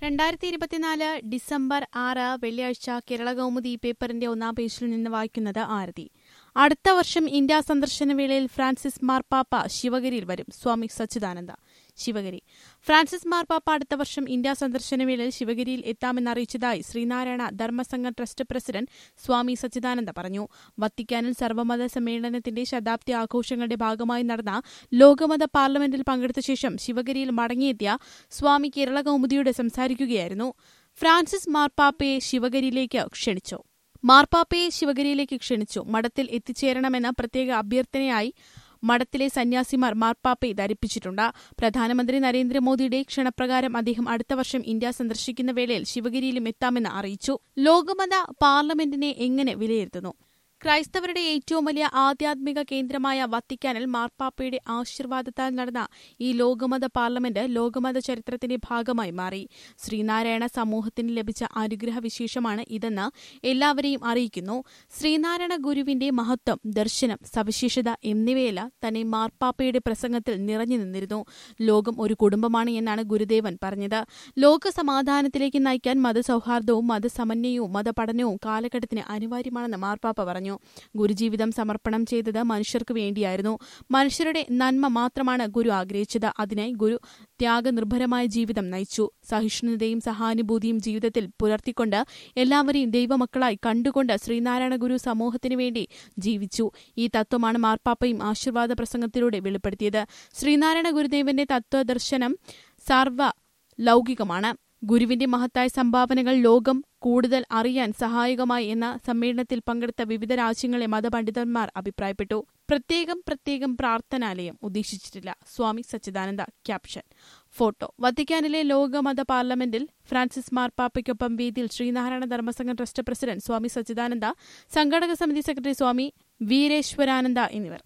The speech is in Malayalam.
രണ്ടായിരത്തി ഇരുപത്തിനാല് ഡിസംബർ ആറ് വെള്ളിയാഴ്ച കേരള കൗമുദി പേപ്പറിന്റെ ഒന്നാം പേജിൽ നിന്ന് വായിക്കുന്നത് ആരതി അടുത്ത വർഷം ഇന്ത്യ സന്ദർശന വേളയിൽ ഫ്രാൻസിസ് മാർപ്പാപ്പ ശിവഗിരിയിൽ വരും സ്വാമി സച്ചിദാനന്ദ ശിവഗിരി ഫ്രാൻസിസ് മാർപ്പാപ്പ അടുത്ത വർഷം ഇന്ത്യ സന്ദർശന വേളയിൽ ശിവഗിരിയിൽ എത്താമെന്നറിയിച്ചതായി ശ്രീനാരായണ ധർമ്മസംഘം ട്രസ്റ്റ് പ്രസിഡന്റ് സ്വാമി സച്ചിദാനന്ദ പറഞ്ഞു വത്തിക്കാനിൽ സർവ്വമത സമ്മേളനത്തിന്റെ ശതാബ്ദി ആഘോഷങ്ങളുടെ ഭാഗമായി നടന്ന ലോകമത പാർലമെന്റിൽ പങ്കെടുത്ത ശേഷം ശിവഗിരിയിൽ മടങ്ങിയെത്തിയ സ്വാമി കേരള കൗമുദിയോട് സംസാരിക്കുകയായിരുന്നു ഫ്രാൻസിസ് മാർപ്പാപ്പയെ ശിവഗിരിയിലേക്ക് ക്ഷണിച്ചു മാർപ്പാപ്പയെ ശിവഗിരിയിലേക്ക് ക്ഷണിച്ചു മഠത്തിൽ എത്തിച്ചേരണമെന്ന പ്രത്യേക അഭ്യർത്ഥനയായി മഠത്തിലെ സന്യാസിമാർ മാർപ്പാപ്പയെ ധരിപ്പിച്ചിട്ടുണ്ട് പ്രധാനമന്ത്രി നരേന്ദ്രമോദിയുടെ ക്ഷണപ്രകാരം അദ്ദേഹം അടുത്ത വർഷം ഇന്ത്യ സന്ദർശിക്കുന്ന വേളയിൽ ശിവഗിരിയിലും എത്താമെന്ന് അറിയിച്ചു ലോകമത പാർലമെന്റിനെ എങ്ങനെ വിലയിരുത്തുന്നു ക്രൈസ്തവരുടെ ഏറ്റവും വലിയ ആധ്യാത്മിക കേന്ദ്രമായ വത്തിക്കാനിൽ മാർപ്പാപ്പയുടെ ആശീർവാദത്താൽ നടന്ന ഈ ലോകമത പാർലമെന്റ് ലോകമത ചരിത്രത്തിന്റെ ഭാഗമായി മാറി ശ്രീനാരായണ സമൂഹത്തിന് ലഭിച്ച അനുഗ്രഹ വിശേഷമാണ് ഇതെന്ന് എല്ലാവരെയും അറിയിക്കുന്നു ശ്രീനാരായണ ഗുരുവിന്റെ മഹത്വം ദർശനം സവിശേഷത എന്നിവയെല്ലാം തന്നെ മാർപ്പാപ്പയുടെ പ്രസംഗത്തിൽ നിറഞ്ഞു നിന്നിരുന്നു ലോകം ഒരു കുടുംബമാണ് എന്നാണ് ഗുരുദേവൻ പറഞ്ഞത് ലോക സമാധാനത്തിലേക്ക് നയിക്കാൻ മതസൗഹാർദ്ദവും മതസമന്വയവും മതപഠനവും കാലഘട്ടത്തിന് അനിവാര്യമാണെന്ന് മാർപ്പാപ്പ പറഞ്ഞു ഗുരുജീവിതം സമർപ്പണം ചെയ്തത് മനുഷ്യർക്ക് വേണ്ടിയായിരുന്നു മനുഷ്യരുടെ നന്മ മാത്രമാണ് ഗുരു ആഗ്രഹിച്ചത് അതിനായി ഗുരു ത്യാഗനിർഭരമായ ജീവിതം നയിച്ചു സഹിഷ്ണുതയും സഹാനുഭൂതിയും ജീവിതത്തിൽ പുലർത്തിക്കൊണ്ട് എല്ലാവരെയും ദൈവമക്കളായി കണ്ടുകൊണ്ട് ശ്രീനാരായണ ഗുരു സമൂഹത്തിനു വേണ്ടി ജീവിച്ചു ഈ തത്വമാണ് മാർപ്പാപ്പയും ആശീർവാദ പ്രസംഗത്തിലൂടെ വെളിപ്പെടുത്തിയത് ശ്രീനാരായണ ഗുരുദേവന്റെ തത്വദർശനം സർവ ലൗകികമാണ് ഗുരുവിന്റെ മഹത്തായ സംഭാവനകൾ ലോകം കൂടുതൽ അറിയാൻ സഹായകമായി എന്ന സമ്മേളനത്തിൽ പങ്കെടുത്ത വിവിധ രാജ്യങ്ങളെ മതപണ്ഡിതന്മാർ അഭിപ്രായപ്പെട്ടു പ്രത്യേകം പ്രത്യേകം പ്രാർത്ഥനാലയം ഉദ്ദേശിച്ചിട്ടില്ല സ്വാമി സച്ചിദാനന്ദ ക്യാപ്ഷൻ ഫോട്ടോ വത്തിക്കാനിലെ ലോകമത പാർലമെന്റിൽ ഫ്രാൻസിസ് മാർപ്പാപ്പയ്ക്കൊപ്പം വേദിയിൽ ശ്രീനാരായണ ധർമ്മസംഘം ട്രസ്റ്റ് പ്രസിഡന്റ് സ്വാമി സച്ചിദാനന്ദ സംഘടക സമിതി സെക്രട്ടറി സ്വാമി വീരേശ്വരാനന്ദ എന്നിവർ